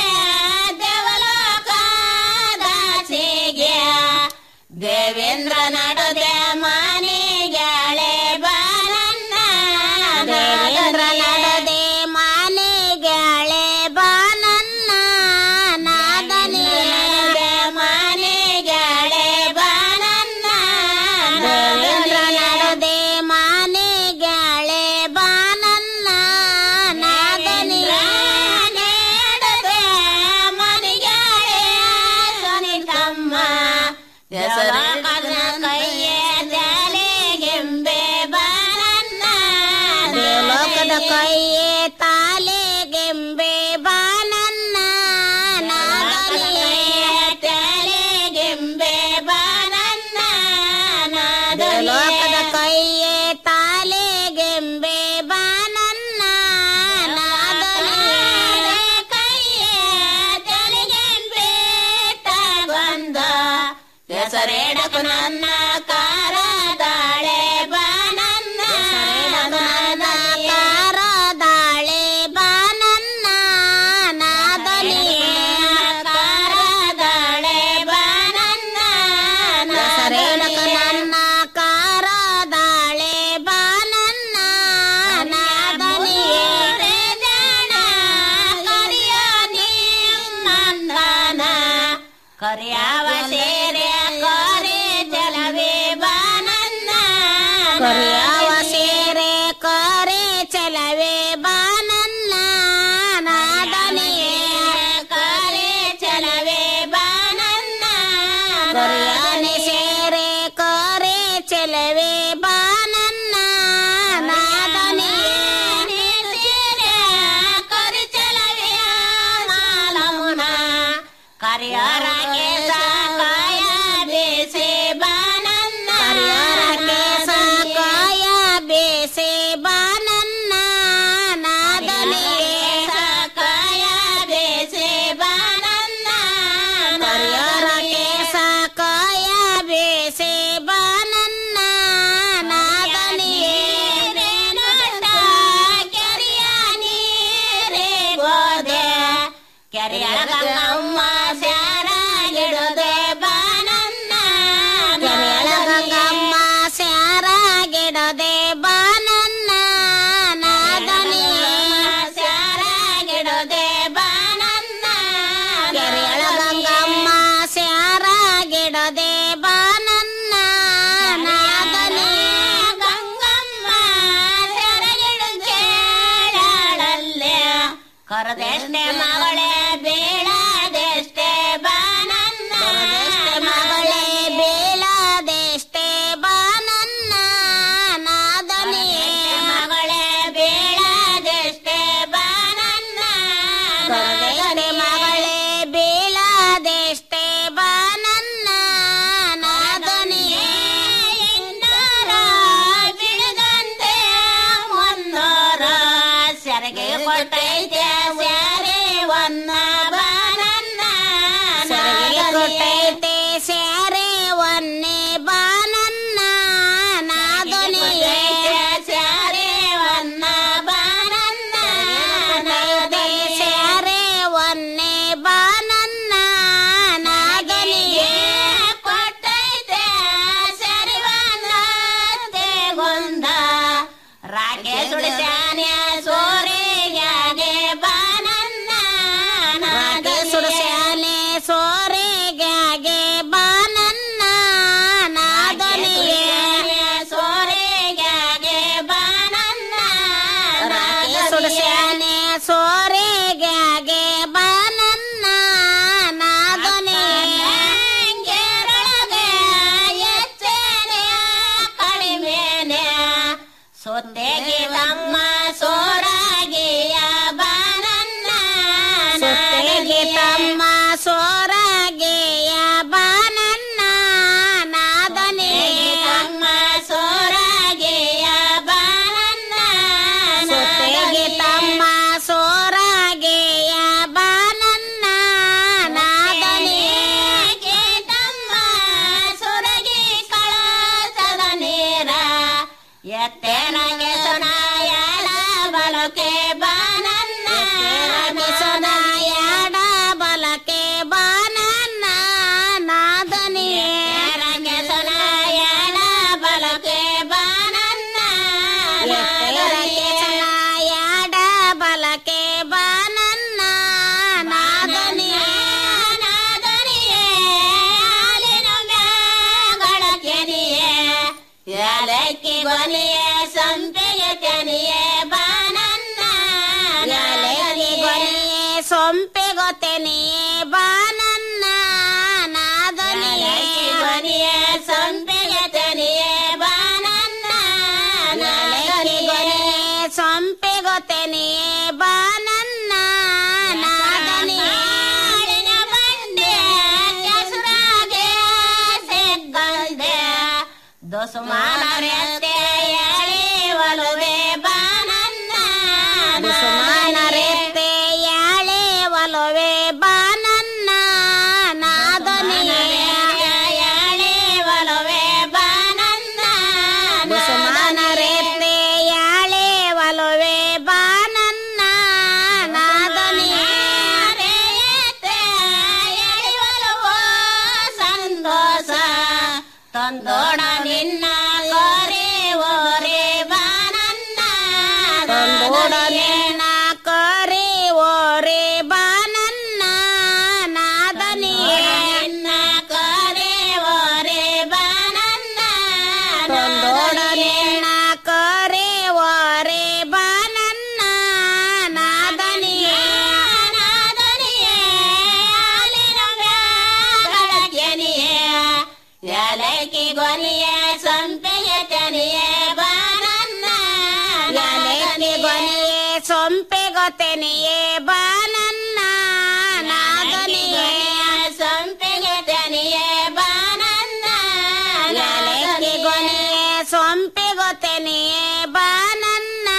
ದೇವಲೋಕದಾಚೆಗೆ ದೇವೇಂದ್ರ ನಡುದೆ ಮಾನಿಗಾಳೆ ಬಾನನ್ನ ದೇವೇಂದ್ರ ನಡುದೆ ಮಾನಿಗಾಳೆ ಬಾನನ್ನ ನಾದನಿಯೇ ಮಾನಿಗಾಳೆ ಬಾನನ್ನ ದೇವೇಂದ್ರ ನಡುದೆ ಮಾನಿಗಾಳೆ ಬಾನನ್ನ ನಾದನಿಯೇ ನಡುದೆ ಮನಿಗಾಳೆ ಸನಿತಮ್ಮ ದೇಸರಾಕನ ಕೈಯೇ ಜಾಲೆಗೆಂಬೆ ಬಾನನ್ನ ದೇವಲೋಕದ ಕೈಯೇ ತಾಲೆಗೆಂಬೆ ಬಾನನ್ನ ನಾದನಿಯೇ ತಾಲೆಗೆಂಬೆ ಬಾನನ್ನ ದೇವಲೋಕದ ಕೈಯೇ ತಾಲೆಗೆಂಬೆ ಬಾನನ್ನ ನಾದನಿಯೇ ಕೈಯೇ ತಲೆಗೆಂಬೆ ತಗೊಂದ ಹೆಸರೇಡಕು ನನ್ನ ಕಾರದಾಳೆ ಬಾನನ್ನ ಕಾರದಾಳೆ ಬಾನನ್ನ ನಾದನಿಯೇ ಕಾರದಾಳೆ ಬಾನನ್ನ ಹೆಸರೇಡಕು ನನ್ನ ಕಾರದಾಳೆ ಬಾನನ್ನ ನಾದನಿಯೇ ಜನ ಕರಿಯ ನಿನ್ನಂದನ ಕರಿಯಾವ ಸೇರೆ ಕರೆ ಚಲವೇ ಬಾನನ್ನ ಕರಿಯಾವ ಸೇರೆ ಕರೆ ಚಲವೇ ಬಾನನ್ನ ನಾದನಿಯೇ ಕರೆ ಚಲವೇ ಬಾನನ್ನ ಕರಿಯಾನೆ ಸೇರೆ ಕರೆ ಚಲವೇ ಬಾನನ್ನ ನಾದನಿಯೇ ಸೇರೆ ಕರೆ ಚಲವೇ ಮಾಲಮುನ ಕರಿಯರಗೆ ಸಾಕಾಯ ಬೇಸೆ ಬಾನನ್ನ ಕರಿಯರಗೆ ಸಾಕಾಯ ಬೇಸೆ ಬಾನನ್ನ ನಾದನಿಯೇ ಸಾಕಾಯ ಬೇಸೆ ಬಾನನ್ನ ಕರಿಯರಗೆ ಸಾಕಾಯ ಬೇಸೆ ಬಾನನ್ನ ನಾದನಿಯೇ ರೇಣುಟ ಕೆರಿಯ ನೀರೇ ಗೋದೆ ಕೆರೆಯಳಗಂಗಮ್ಮ ಸ್ಯಾರಾಗಿಡದೆ ಬಾನನ್ನ ಕೆರೆಯಳಗಂಗಮ್ಮ ಸ್ಯಾರಾಗಿಡದೆ ಬಾನನ್ನ ನಾದನಿಯೇ ಸ್ಯಾರಾಗಿಡದೆ ಬಾನನ್ನ ಕೆರೆಯಳಗಂಗಮ್ಮ ಸ್ಯಾರಾಗಿಡದೆ ಬಾನನ್ನ ನಾದನಿಯೇ ಗಂಗಮ್ಮ ಸ್ಯಾರಗಿಡದೆ ಕರದೆಷ್ಟೆ ಮಗಳೇ ಬೀಳದೆಷ್ಟೆ ಬಾನನ್ನ ಮಗಳೇ ಬೀಳದೆಷ್ಟೆ ಬಾನನ್ನ ನಾದನಿಯೇ ಮಗಳೇ ಬೀಳದೆಷ್ಟೆ ಬಾನನ್ನ ಕರದೆಷ್ಟೆ ಮಗಳೇ ಬೀಳದೆಷ್ಟೆ ಬಾನನ್ನ ನಾದನಿಯೇ ಇನ್ನರ ಬಿಡದಂತೆ ಮುನ್ನೋರ ಸೆರಗೆ ಕೊಟ್ಟೈತೆ ಸ್ಯಾರೆ ಒನ್ನ ಬಾನನ್ನ ಸೆರಗೆ ಕೊಟ್ಟೈತೆ ಸ್ಯಾರೆ ಒನ್ನೆ ಬಾನನ್ನ ನಾದನಿಯೇ ಸ್ಯಾರೆ ಒನ್ನ ಬಾನನ್ನ ರಾಕೆ ಸುಡಿಸ್ಯಾನೆ ಸೋರೆಗೆ ಬಾನನ್ನ ರಾಕೆ ಸುಡಿಸ್ಯಾನೆ ಸೋರೆಗೆ ಬಾನನ್ನ ನಾದನಿಗೆ ಸೋರೆಗೆ ಬಾನನ್ನ ರಾಕೆ ಸುಡಿಸ್ಯಾನೆ ಸೋರೆಗೆ ಬಾನನ್ನ ನಾದನಿಗೆ ಎಚ್ಚರೆ ಕಡಿಮೆನೆ ಸೊತ್ತೆಗೆ ತಮ್ಮ ಸೋರಾಗಿಯ ಬಾನನ್ನ ಸೊತ್ತೆಗೆ ತಮ್ಮ ಸೋರಾಗಿಯ ಬಾನನ್ನ ನಾದನಿಗೆ ತಮ್ಮ ಸೋರಾಗಿಯ ಬಾನನ್ನ ಸೊತ್ತೆಗೆ ತಮ್ಮ ಸೋರಾಗಿಯ ಬಾನನ್ನ ನಾದನಿಗೆ ತಮ್ಮ ಸೊರಗಿ ಕಳಸದ ನೀರ ಎತ್ತೇನಗೆ ಸೊನಾಯಾಡ ಬಲಕೆ ಬಾನನ್ನ ಸೊನಾಯಾಡ ಬಲಕೆ ಬಾನನ್ನ ನಾದನಿಗೆ ಸೊನಾಯಾಡ ಬಲಕೆ ಬಾನನ್ನ ಎತ್ತೇನಗೆ ಸೊನಾಯಾಡ ಬಲಕೆ ಬಾನನ್ನ ನಾದನಿಗೆ ನಾದನಿಗೆ ಹಾಲಿನ ಮ್ಯಾಗಳ ಕೆನಿಯೇ ಯಾಲಕ್ಕಿ ಗೊನೆಯ ಸಂಪೆಯ ತೆನೆಯೇ ಬಾನನ್ನ ಯಾಲಕ್ಕಿ ಗೊನೆಯ ಸೊಂಪೆ ಗೊತೆನೆಯೇ ಬಾನನ್ನ ನಾದನಿಯೇ ಗೊನೆಯ ಸಂಪೆಯ ತೆನೆಯೇ ಬಾನನ್ನ ಯಾಲಕ್ಕಿ ಗೊನೆಯ ಸೊಂಪೆ ಗೊತೆನೆಯೇ ಬಾನನ್ನ ನಾದನಿಯೇ ಬಂಡೆ ಕೆಸರಾಗೆ ಸೆಗ್ಗಲ್ದೆ ದೊಸುಮಾನರೆತ್ತೆ ಎಳೆ ಒಲುವೆ ಬಾನನ್ನ ದೊಸುಮಾನರೆತ್ತೆ ಎಳೆ ಒಲುವೆ ಬಾನನ್ನ ನಾದನಿಗೆ ಎಳೆ ಒಲುವೆ ಬಾನನ್ನ ದೊಸುಮಾನರೆತ್ತೆ ಎಳೆ ಒಲುವೆ ಬಾನನ್ನ ನಾದನಿಗೆ ಎಳೆ ಒಲುವ ಸಂತೋಷ ತಂದೋಣ ನಿನ್ನ ಕೋರೆ ಓರೆ ಬಾನನ್ನ ತಂದೋಣ ನಿನ್ನ ಕೋರೆ ಓರೆ ಬಾನನ್ನ ನಾದನಿಗೆ ನಿನ್ನ ಕೋರೆ ಓರೆ ಬಾನನ್ನ ತಂದೋಣ ನಿನ್ನ ಕೋರೆ ಓರೆ ಬಾನನ್ನ ನಾದನಿಗೆ ನಾದನಿಗೆ ಹಾಲಿನ ಮ್ಯಾಗಳ ಕೆನಿಯೇ ಯಾಲಕ್ಕಿ ಗೊನೆಯ ಸಂಪೆಯ ತೆನೆಯ ಬಾನನ್ನ ಯಾಲಕ್ಕಿ ಗೊನೆಯ ಸೊಂಪೆ ಗೊತೆನೆಯೇ ಬಾನನ್ನ ನಾದನಿಗೆ ಸಂಪೆಗೆ ತೆನೆಯ ಬಾನನ್ನ ಯಾಲಕ್ಕಿ ಗೊನೆಯ ಸೊಂಪೆ ಗೊತೆನೆಯೇ ಬಾನನ್ನ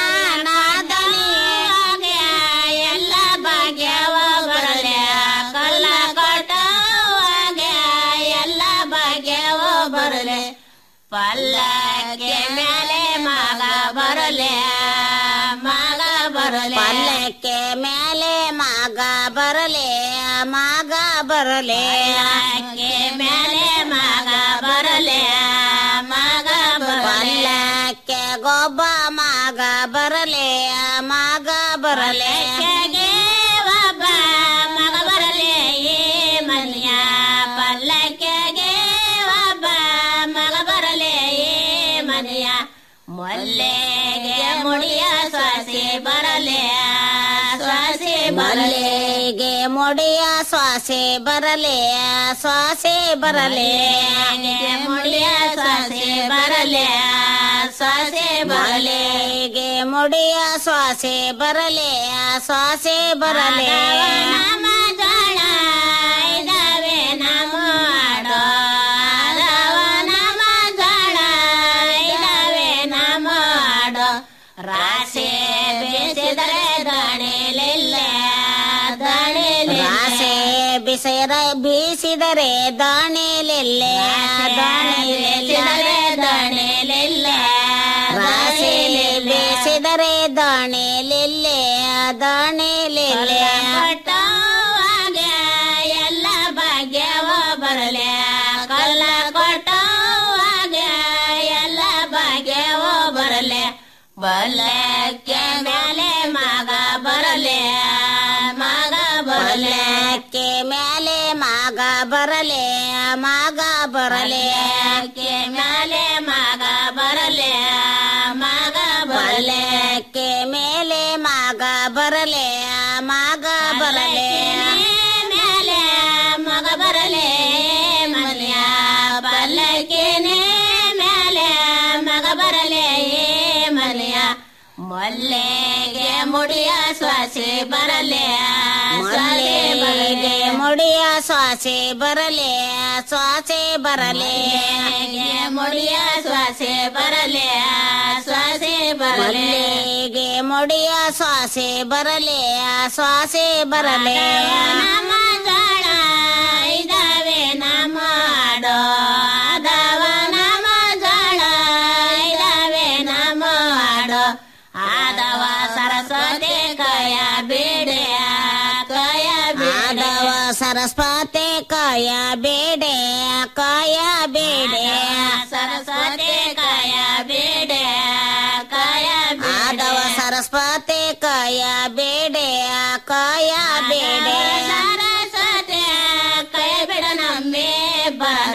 ನಾದನಿಗೆ ಎಲ್ಲ ಭಾಗ್ಯವ ಬರಲೆ ಕಲ್ಲ ಕಟ್ಟವಾಗೆ ಎಲ್ಲ ಭಾಗ್ಯವ ಬರಲೆ ಪಲ್ಲಕ್ಕೆ ಮೇಲೆ ಮಗ ಬರಲೆ ಮಗ ಬರಲೆ ಪಲ್ಲಕ್ಕೆ ಮೇಲೆ ಮಗ ಬರಲೆ ಮಗ ಬರಲೆ ಅಕ್ಕೆ ಮೇಲೆ ಮಗ ಬರಲೆ ಮಗ ಪಲ್ಲಕ್ಕೆ ಗೊಬ್ಬ ಮಗ ಬರಲೆ ಮಗ ಬರಲೆ ಒಬ್ಬ ಮಗ ಬರಲೆ ಏ ಮಲ್ಯ ಪಲ್ಲಕ್ಕೆಗೆ ಒಬ್ಬ ಮಗ ಬರಲೆ ಏ ಮನೆಯ ಮೊಲ್ಲೆಗೆ ಮುಡಿಯ ಸೊಸೆ ಬರಲೆ ಸೊಸೆ ಮಲ್ಲೆಗೆ ಮುಡಿಯ ಸೊಸೆ ಬರಲೆ ಸೊಸೆ ಬರಲೆ ಮುಡಿಯ ಸೊಸೆ ಬರಲೆ ಸೊಸೆ ಬರಲೆಗೆ ಮುಡಿಯ ಸೊಸೆ ಬರಲೆ ಸೊಸೆ ಬರಲೆ ನಮ್ಮ ಜಳ ಇದಾವೆ ನಮ್ಮ ಮಾಡೋ ಅದವ ನಮ್ಮ ಜಳ ಇದಾವೆ ನಮ್ಮ ಮಾಡೋ ರಾಸೆ ಬೇಸಿದರೆ ದಣಿಲಿಲ್ಲ ರಾಸೆ ಬಿಸಿರ ಬೀಸಿದರೆ ದಾಣಿಲಿಲ್ಲ ದಾಣಿಲಿಲ್ಲರೆ ದಾಣಿಲಿಲ್ಲ ರಾಸೆ ಬೇಸಿದರೆ ದಾಣಿಲಿಲ್ಲ ದಾಣಿಲಿಲ್ಲ ಎಲ್ಲ ಭಾಗ್ಯವ ಬರಲೆ ಕಲ್ಲ ಕೊಟ್ಟವಾಗ ಎಲ್ಲ ಭಾಗ್ಯವ ಬರಲೆ ಬಲಕ್ಕೆ ಮೇಲೆ ಮಗ ಬರಲೆ ಮಗ ಬರಲೆಕ್ಕೆ ಮೇಲೆ ಮಗ ಬರಲೆ ಮಗ ಬರಲೆಕ್ಕೆ ಮೇಲೆ ಮಗ ಬರಲೆ ಮಗ ಬರಲೆಕ್ಕೆ ಮೇಲೆ ಮಗ ಬರಲೆ ಮಗ ಬರಲೆ ಮೇಲೆ ಮಗ ಬರಲೆ ಮಲ್ಯ ಬಲ್ಲಕ್ಕೆನೆ ಮೇಲೆ ಮಗ ಬರಲೆ ಮಲ್ಯ ಮಲ್ಲೆಗೆ ಮುಡಿಯ ಶ್ವಾಸೆ ಬರಲೆ ಮಲ್ಲೆಗೆ ಮುಡಿಯ ಶ್ವಾಸೆ ಬರಲೆ ಶ್ವಾಸೆ ಬರಲೆ ಮುಡಿಯ ಶ್ವಾಸೆ ಬರಲೆ ಶ್ವಾಸೆ ಬರಲೆಗೆ ಮುಡಿಯ ಶ್ವಾಸೆ ಬರಲೆ ಶ್ವಾಸೆ ಬರಲೆ ನಮ್ಮ ಜಾಳ ಇದಾವೆ ನಮ್ಮ ಮಾಡೋ ಅದವ ನಮ್ಮ ಜಾಳ ಇದಾವೆ ನಮ್ಮ ಮಾಡೋ ಆದವ ಸರಸ್ವತಿ ಕಯ ಬೇಡೆ ಕಯ ಆದವ ಸರಸ್ವತಿ ಕಯ ಬೇಡೆ ಕಯ ಬೇಡೆ ಸರಸ್ವತಿ ಕಯ ಬೇಡೆ ಕಯ ಆದವ ಸರಸ್ವತಿ ಕಯ ಬೇಡೆ ಕಯ ಬೇಡೆ ಸರಸ್ವತಿ ಕಯ ಬಿಡ ನಮ್ಮೆ ಬರ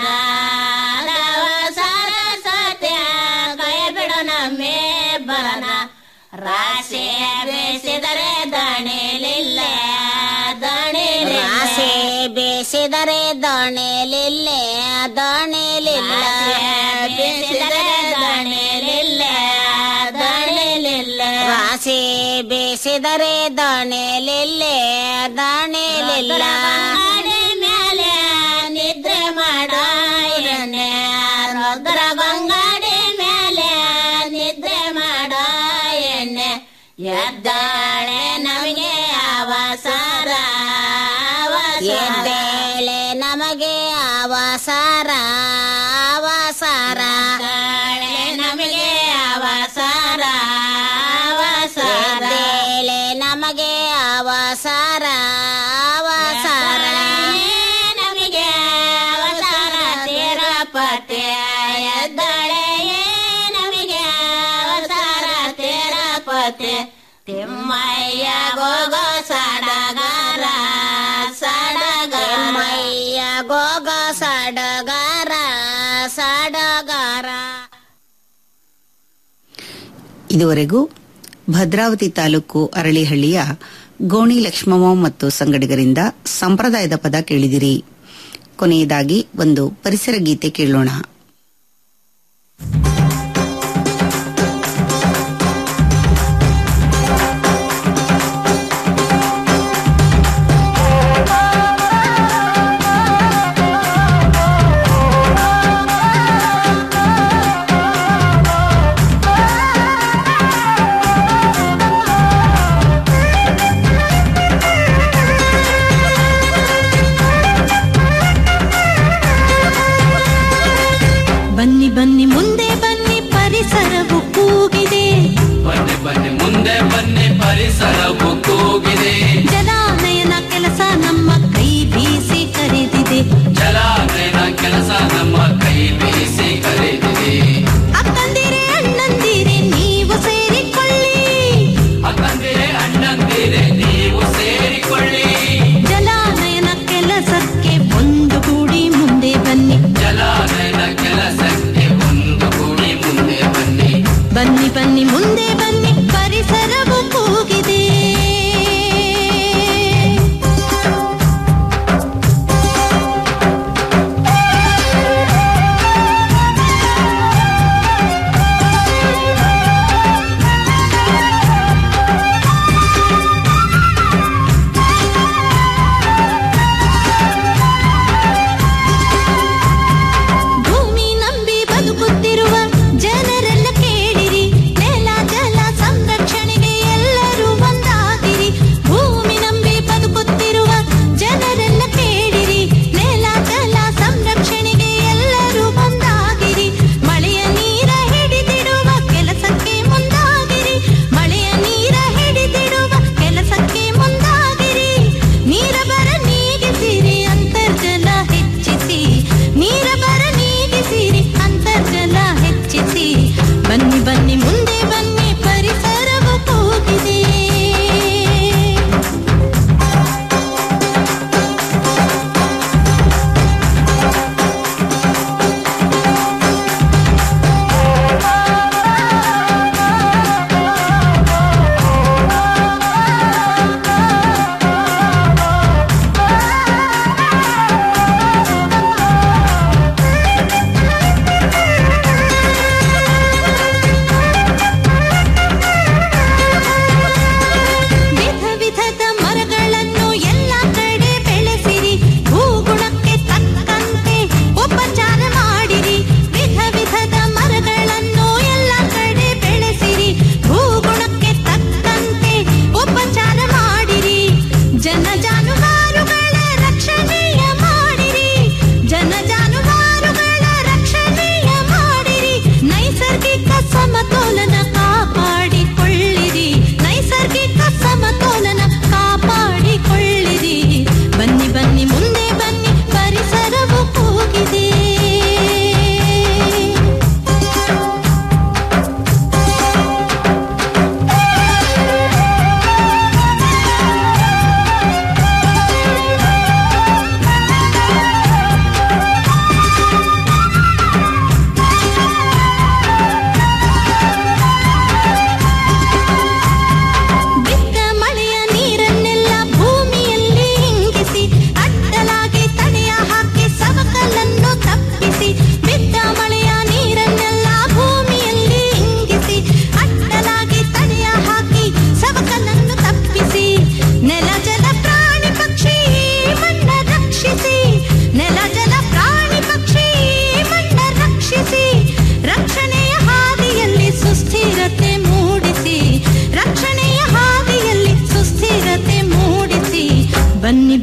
ಸರಸ್ವತಿ ಕಯ ಬಿಡ ನಮ್ಮೆ ಬರನ ರಾಶಿ ಬೇಸಿದರೆ ದಣಿಲಿಲ್ಲ ದಣಿ ರಾಶಿ ಬೇಸಿದರೆ ದಣಿಲಿಲ್ಲ ದಣಿಲಿಲ್ಲ ಬೇಸಿದರೆ ದಣಿಲಿಲ್ಲ ದಣಿಲಿಲ್ಲ ರಾಶಿ ಬೇಸಿದರೆ ದಣಿಲಿಲ್ಲ ದಣಿಲಿಲ್ಲ ಮೇಲೆ ನಿದ್ರೆ ಮಾಡೋ ರುದ್ರ ಗಂಗಾಡಿ ಮೇಲೆ ನಿದ್ರೆ ಮಾಡೋ ಎಣ್ಣೆ ಎದ್ದಾಳೆ ನಮಗೆ ಅವಸರ ಎದ್ದೇಳೆ ನಮಗೆ ಅವಸರ ಅವಸರ ನಮಗೆ ಅವಸರ ಅವಸರ ಎದ್ದೇಳೆ ನಮಗೆ ಅವಸರ ಅವಸರ ನಮಗೆ ಅವಸರ ತಿರುಪತಿ ಎದ್ದಾಳೆ ನಮಗೆ ಅವಸರ ತಿರುಪತಿ ತಿಮ್ಮಯ್ಯ ಗೋಗ ಸಡಗಾರ ಸಡಗಮ್ಮಯ್ಯ ಗೋಗ ಸಡಗಾರ ಸಡಗಾರ ಇದುವರೆಗೂ ಭದ್ರಾವತಿ ತಾಲೂಕು ಅರಳಿಹಳ್ಳಿಯ ಗೋಣಿ ಲಕ್ಷ್ಮಮ್ಮ ಮತ್ತು ಸಂಗಡಿಗರಿಂದ ಸಂಪ್ರದಾಯದ ಪದ ಕೇಳಿದಿರಿ ಕೊನೆಯದಾಗಿ ಒಂದು ಪರಿಸರ ಗೀತೆ ಕೇಳೋಣ ಿ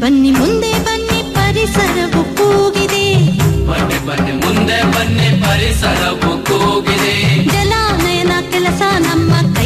ಬನ್ನಿ ಮುಂದೆ ಬನ್ನಿ ಪರಿಸರವು ಕೂಗಿದೆ ಬನ್ನಿ ಬನ್ನಿ ಮುಂದೆ ಬನ್ನಿ ಪರಿಸರವು ಕೂಗಿದೆ ಜಲಾನಯನ ಕೆಲಸ ನಮ್ಮ ಕೈ